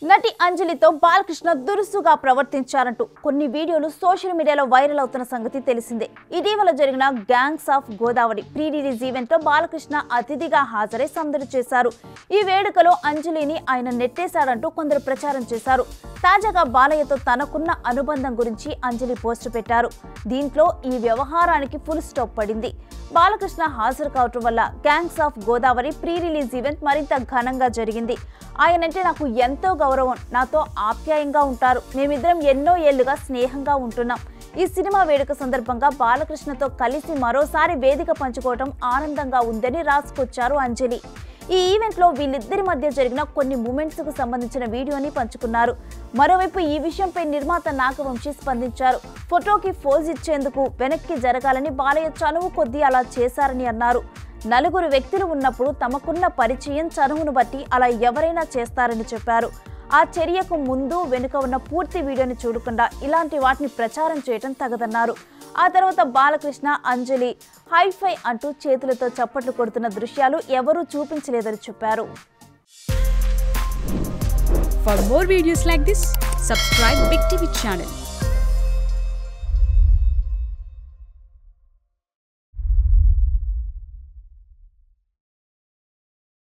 నటి అంజలితో బాలకృష్ణ దురుసుగా ప్రవర్తించారంటూ కొన్ని వీడియోలు సోషల్ మీడియాలో వైరల్ అవుతున్న సంగతి తెలిసిందే ఇటీవల జరిగిన gangs of Godavari pre release event లో బాలకృష్ణ అతిథిగా హాజరై సందడి చేశారు ఈ వేడుకలో అంజలిని ఆయన నెట్టేశాడంటూ కొందరు ప్రచారం చేశారు తాజాగా బాలయ్యతో తనకున్న అనుబంధం గురించి అంజలి పోస్టు పెట్టారు దీంట్లో ఈ వ్యవహారానికి ఫుల్ స్టాప్ పడింది బాలకృష్ణ హాజరు కావటం వల్ల gangs of Godavari pre release event మరింత ఘనంగా జరిగింది ఆయనంటే నాకు ఎంతో గౌరవం నాతో ఆప్యాయంగా ఉంటారు మేమిద్దరం ఎన్నో ఏళ్లుగా స్నేహంగా ఉంటున్నాం ఈ సినిమా వేడుక సందర్భంగా బాలకృష్ణతో కలిసి మరోసారి వేదిక పంచుకోవటం ఆనందంగా ఉందని రాసుకొచ్చారు అంజలి ఈ ఈవెంట్లో వీళ్ళిద్దరి మధ్య జరిగిన కొన్ని మూమెంట్స్ కు సంబంధించిన వీడియోని పంచుకున్నారు మరోవైపు ఈ విషయంపై నిర్మాత నాగవంశీ స్పందించారు ఫోటోకి ఫోజ్ ఇచ్చేందుకు వెనక్కి జరగాలని బాలయ్య చనువు కొద్దీ అలా చేశారని అన్నారు నలుగురు వ్యక్తులు ఉన్నప్పుడు తమకున్న పరిచయం చనువును బట్టి అలా ఎవరైనా చేస్తారని చెప్పారు ఆ చర్యకు ముందు వెనుక ఉన్న పూర్తి వీడియోని చూడకుండా ఇలాంటి వాటిని ప్రచారం చేయడం తగదన్నారు ఆ తర్వాత బాలకృష్ణ అంజలి హైఫై అంటూ చేతులతో చప్పట్లు కొడుతున్న దృశ్యాలు ఎవరూ చూపించలేదని చెప్పారు For more videos like this, subscribe Big TV channel